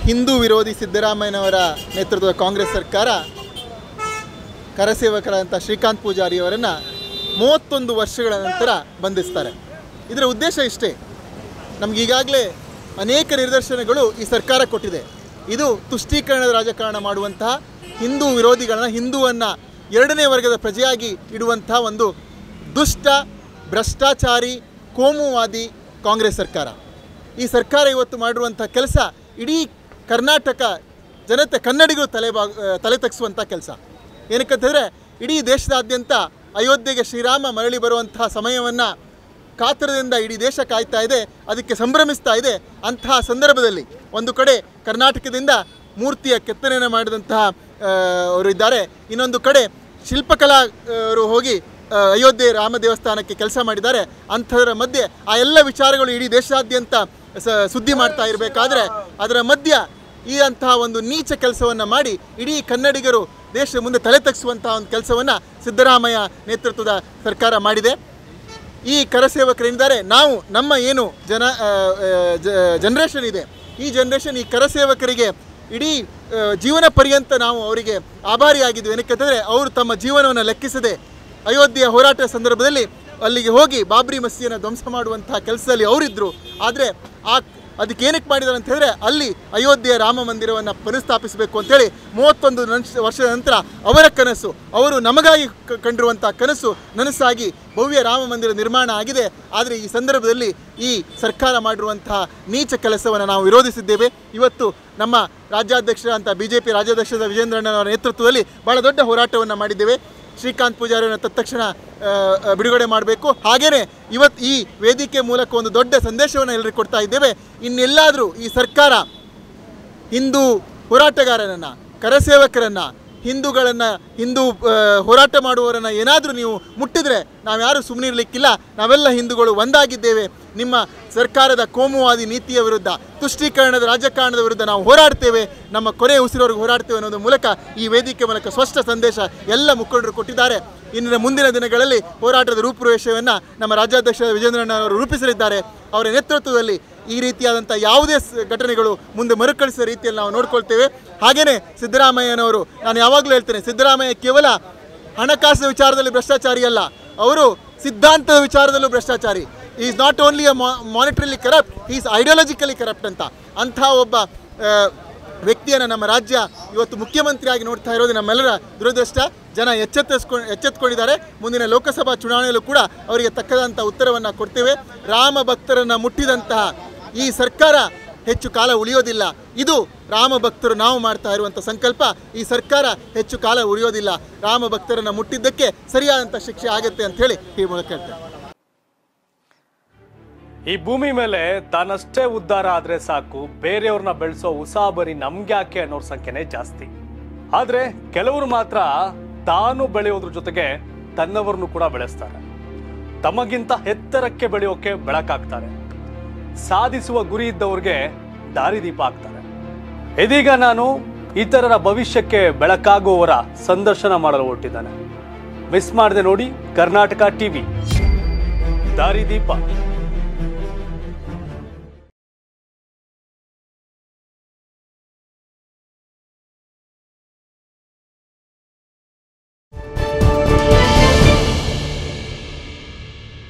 ಹಿಂದೂ ವಿರೋಧಿ ಸಿದ್ದರಾಮಯ್ಯನವರ ನೇತೃತ್ವದ ಕಾಂಗ್ರೆಸ್ ಸರ್ಕಾರ ಕರಸೇವಕರಾದಂಥ ಶ್ರೀಕಾಂತ್ ಪೂಜಾರಿ ಅವರನ್ನು ಮೂವತ್ತೊಂದು ವರ್ಷಗಳ ನಂತರ ಬಂಧಿಸ್ತಾರೆ ಇದರ ಉದ್ದೇಶ ಇಷ್ಟೇ ನಮ್ಗೆ ಈಗಾಗಲೇ ಅನೇಕ ನಿದರ್ಶನಗಳು ಈ ಸರ್ಕಾರ ಕೊಟ್ಟಿದೆ ಇದು ತುಷ್ಟೀಕರಣದ ರಾಜಕಾರಣ ಮಾಡುವಂತಹ ಹಿಂದೂ ವಿರೋಧಿಗಳನ್ನ ಹಿಂದೂವನ್ನು ಎರಡನೇ ವರ್ಗದ ಪ್ರಜೆಯಾಗಿ ಇಡುವಂಥ ಒಂದು ದುಷ್ಟ ಭ್ರಷ್ಟಾಚಾರಿ ಕೋಮುವಾದಿ ಕಾಂಗ್ರೆಸ್ ಸರ್ಕಾರ ಈ ಸರ್ಕಾರ ಇವತ್ತು ಮಾಡಿರುವಂಥ ಕೆಲಸ ಇಡೀ ಕರ್ನಾಟಕ ಜನತೆ ಕನ್ನಡಿಗರು ತಲೆ ಬಾ ತಲೆ ತಗ್ಸುವಂಥ ಕೆಲಸ ಏನಕ್ಕಂತಂದರೆ ಇಡೀ ದೇಶದಾದ್ಯಂತ ಅಯೋಧ್ಯೆಗೆ ಶ್ರೀರಾಮ ಮರಳಿ ಬರುವಂತಹ ಸಮಯವನ್ನು ಕಾತರದಿಂದ ಇಡೀ ದೇಶ ಕಾಯ್ತಾ ಇದೆ ಅದಕ್ಕೆ ಸಂಭ್ರಮಿಸ್ತಾ ಇದೆ ಅಂತಹ ಸಂದರ್ಭದಲ್ಲಿ ಒಂದು ಕಡೆ ಕರ್ನಾಟಕದಿಂದ ಮೂರ್ತಿಯ ಕೆತ್ತನೆಯನ್ನು ಮಾಡಿದಂತಹ ಆ, ಅವರು ಇದ್ದಾರೆ ಇನ್ನೊಂದು ಕಡೆ ಶಿಲ್ಪಕಲಾ ಆ, ಅವರು ಹೋಗಿ ಆ, ಅಯೋಧ್ಯೆ ರಾಮ ದೇವಸ್ಥಾನಕ್ಕೆ ಕೆಲಸ ಮಾಡಿದ್ದಾರೆ ಅಂಥದರ ಮಧ್ಯೆ ಆ ಎಲ್ಲ ವಿಚಾರಗಳು ಇಡೀ ದೇಶಾದ್ಯಂತ ಸ ಸುದ್ದಿ ಮಾಡ್ತಾ ಇರಬೇಕಾದ್ರೆ ಅದರ ಮಧ್ಯ ಈ ಅಂತಹ ಒಂದು ನೀಚ ಕೆಲಸವನ್ನು ಮಾಡಿ ಇಡೀ ಕನ್ನಡಿಗರು ದೇಶದ ಮುಂದೆ ತಲೆ ತಗ್ಸುವಂತಹ ಒಂದು ಕೆಲಸವನ್ನು ಸಿದ್ದರಾಮಯ್ಯ ನೇತೃತ್ವದ ಸರ್ಕಾರ ಮಾಡಿದೆ ಈ ಕರಸೇವಕರೇನಿದ್ದಾರೆ ನಾವು ನಮ್ಮ ಏನು ಜನ ಜನ್ರೇಷನ್ ಇದೆ ಈ ಜನ್ರೇಷನ್ ಈ ಕರಸೇವಕರಿಗೆ ಇಡೀ ಆ, ಜೀವನ ಪರ್ಯಂತ ನಾವು ಅವರಿಗೆ ಆಭಾರಿಯಾಗಿದ್ವಿ ಏನಕ್ಕಂತಂದರೆ ಅವರು ತಮ್ಮ ಜೀವನವನ್ನು ಲೆಕ್ಕಿಸದೆ ಅಯೋಧ್ಯೆಯ ಹೋರಾಟ ಸಂದರ್ಭದಲ್ಲಿ ಅಲ್ಲಿಗೆ ಹೋಗಿ ಬಾಬ್ರಿ ಮಸೀದಿಯನ್ನು ಧ್ವಂಸ ಮಾಡುವಂತಹ ಕೆಲಸದಲ್ಲಿ ಅವರಿದ್ದರು ಆದರೆ ಆ ಅದಕ್ಕೆ ಏನಕ್ಕೆ ಮಾಡಿದ್ದಾರೆ ಅಂತ ಹೇಳಿದ್ರೆ ಅಲ್ಲಿ ಅಯೋಧ್ಯೆಯ ರಾಮ ಮಂದಿರವನ್ನು ಪುನಃಸ್ಥಾಪಿಸಬೇಕು ಅಂತೇಳಿ ಮೂವತ್ತೊಂದು ನನ್ಸ್- ವರ್ಷದ ನಂತರ ಅವರ ಕನಸು ಅವರು ನಮಗಾಗಿ ಕ- ಕಂಡಿರುವಂಥ ಕನಸು ನನಸಾಗಿ ಭವ್ಯ ರಾಮ ಮಂದಿರ ನಿರ್ಮಾಣ ಆಗಿದೆ ಆದರೆ ಈ ಸಂದರ್ಭದಲ್ಲಿ ಈ ಸರ್ಕಾರ ಮಾಡಿರುವಂತಹ ನೀಚ ಕೆಲಸವನ್ನು ನಾವು ವಿರೋಧಿಸಿದ್ದೇವೆ ಇವತ್ತು ನಮ್ಮ ರಾಜ್ಯಾಧ್ಯಕ್ಷರಂಥ ಬಿ ಜೆ ಪಿ ರಾಜ್ಯಾಧ್ಯಕ್ಷರಾದ ವಿಜೇಂದ್ರಣ್ಣನವರ ನೇತೃತ್ವದಲ್ಲಿ ಭಾಳ ದೊಡ್ಡ ಹೋರಾಟವನ್ನು ಮಾಡಿದ್ದೇವೆ ಶ್ರೀಕಾಂತ್ ಪೂಜಾರಿಯನ್ನು ತತ್ಕ್ಷಣ ಆ, ಆ, ಬಿಡುಗಡೆ ಮಾಡಬೇಕು ಹಾಗೆಯೇ ಇವತ್ತು ಈ ವೇದಿಕೆ ಮೂಲಕ ಒಂದು ದೊಡ್ಡ ಸಂದೇಶವನ್ನು ಎಲ್ಲರಿಗೂ ಕೊಡ್ತಾ ಇದ್ದೇವೆ ಇನ್ನೆಲ್ಲಾದರೂ ಈ ಸರ್ಕಾರ ಹಿಂದೂ ಹೋರಾಟಗಾರರನ್ನು ಕರಸೇವಕರನ್ನು ಹಿಂದೂಗಳನ್ನು ಹಿಂದೂ ಆ, ಹೋರಾಟ ಮಾಡುವವರನ್ನು ಏನಾದರೂ ನೀವು ಮುಟ್ಟಿದರೆ ನಾವು ಯಾರೂ ಸುಮ್ಮನೆ ಇರಲಿಕ್ಕಿಲ್ಲ ನಾವೆಲ್ಲ ಹಿಂದೂಗಳು ಒಂದಾಗಿದ್ದೇವೆ ನಿಮ್ಮ ಸರ್ಕಾರದ ಕೋಮುವಾದಿ ನೀತಿಯ ವಿರುದ್ಧ ತುಷ್ಟೀಕರಣದ ರಾಜಕಾರಣದ ವಿರುದ್ಧ ನಾವು ಹೋರಾಡ್ತೇವೆ ನಮ್ಮ ಕೊನೆ ಉಸಿರವರೆಗೂ ಹೋರಾಡ್ತೇವೆ ಅನ್ನೋದ್ರ ಮೂಲಕ ಈ ವೇದಿಕೆ ಮೂಲಕ ಸ್ಪಷ್ಟ ಸಂದೇಶ ಎಲ್ಲ ಮುಖಂಡರು ಕೊಟ್ಟಿದ್ದಾರೆ ಇನ್ನು ಮುಂದಿನ ದಿನಗಳಲ್ಲಿ ಹೋರಾಟದ ರೂಪುರೇಷೆಯನ್ನು ನಮ್ಮ ರಾಜ್ಯಾಧ್ಯಕ್ಷ ವಿಜೇಂದ್ರಣ್ಣ ಅವರು ರೂಪಿಸಲಿದ್ದಾರೆ ಅವರ ನೇತೃತ್ವದಲ್ಲಿ ಈ ರೀತಿಯಾದಂಥ ಯಾವುದೇ ಸ- ಘಟನೆಗಳು ಮುಂದೆ ಮರುಕಳಿಸುವ ರೀತಿಯಲ್ಲಿ ನಾವು ನೋಡ್ಕೊಳ್ತೇವೆ ಹಾಗೆಯೇ ಸಿದ್ದರಾಮಯ್ಯನವರು ನಾನು ಯಾವಾಗಲೂ ಹೇಳ್ತೇನೆ ಸಿದ್ದರಾಮಯ್ಯ ಕೇವಲ ಹಣಕಾಸಿನ ವಿಚಾರದಲ್ಲಿ ಭ್ರಷ್ಟಾಚಾರಿ ಅಲ್ಲ ಅವರು ಸಿದ್ಧಾಂತದ ವಿಚಾರದಲ್ಲೂ ಭ್ರಷ್ಟಾಚಾರಿ is not only a monetarily corrupt is ideologically corrupt ಅಂತ ಅಂಥ ಒಬ್ಬ ಆ, ವ್ಯಕ್ತಿಯನ್ನು ನಮ್ಮ ರಾಜ್ಯ ಇವತ್ತು ಮುಖ್ಯಮಂತ್ರಿಯಾಗಿ ನೋಡ್ತಾ ಇರೋದು ನಮ್ಮೆಲ್ಲರ ದುರದೃಷ್ಟ ಜನ ಎಚ್ಚೆತ್ತಿಸ್ಕೊಂಡು ಎಚ್ಚೆತ್ಕೊಂಡಿದ್ದಾರೆ ಮುಂದಿನ ಲೋಕಸಭಾ ಚುನಾವಣೆಯಲ್ಲೂ ಕೂಡ ಅವರಿಗೆ ತಕ್ಕದಂಥ ಉತ್ತರವನ್ನು ಕೊಡ್ತೇವೆ ರಾಮ ಭಕ್ತರನ್ನು ಮುಟ್ಟಿದಂತಹ ಈ ಸರ್ಕಾರ ಹೆಚ್ಚು ಕಾಲ ಉಳಿಯೋದಿಲ್ಲ ಇದು ರಾಮ ಭಕ್ತರು ನಾವು ಮಾಡ್ತಾ ಇರುವಂಥ ಸಂಕಲ್ಪ ಈ ಸರ್ಕಾರ ಹೆಚ್ಚು ಕಾಲ ಉಳಿಯೋದಿಲ್ಲ ರಾಮ ಭಕ್ತರನ್ನು ಮುಟ್ಟಿದ್ದಕ್ಕೆ ಸರಿಯಾದಂಥ ಶಿಕ್ಷೆ ಆಗುತ್ತೆ ಅಂತ ಹೇಳಿ ಈ ಮೂಲಕ ಹೇಳ್ತೇನೆ ಈ ಭೂಮಿ ಮೇಲೆ ತಾನಷ್ಟೇ ಉದ್ಧಾರ ಆದ್ರೆ ಸಾಕು ಬೇರೆಯವ್ರನ್ನ ಬೆಳೆಸೋ ಉಸಾಬರಿ ನಮ್ಗ್ಯಾಕೆ ಅನ್ನೋರ್ ಸಂಖ್ಯೆನೇ ಜಾಸ್ತಿ ಆದ್ರೆ ಕೆಲವರು ಮಾತ್ರ ತಾನು ಬೆಳೆಯೋದ್ರ ಜೊತೆಗೆ ತನ್ನವರನ್ನು ಕೂಡ ಬೆಳೆಸ್ತಾರೆ ತಮಗಿಂತ ಎತ್ತರಕ್ಕೆ ಬೆಳೆಯೋಕೆ ಬೆಳಕಾಗ್ತಾರೆ ಸಾಧಿಸುವ ಗುರಿ ಇದ್ದವ್ರಿಗೆ ದಾರಿದೀಪ ಆಗ್ತಾರೆ ಇದೀಗ ನಾನು ಇತರರ ಭವಿಷ್ಯಕ್ಕೆ ಬೆಳಕಾಗುವವರ ಸಂದರ್ಶನ ಮಾಡಲು ಹೊರಟಿದ್ದಾನೆ ಮಿಸ್ ಮಾಡದೆ ನೋಡಿ ಕರ್ನಾಟಕ ಟಿವಿ ದಾರಿದೀಪ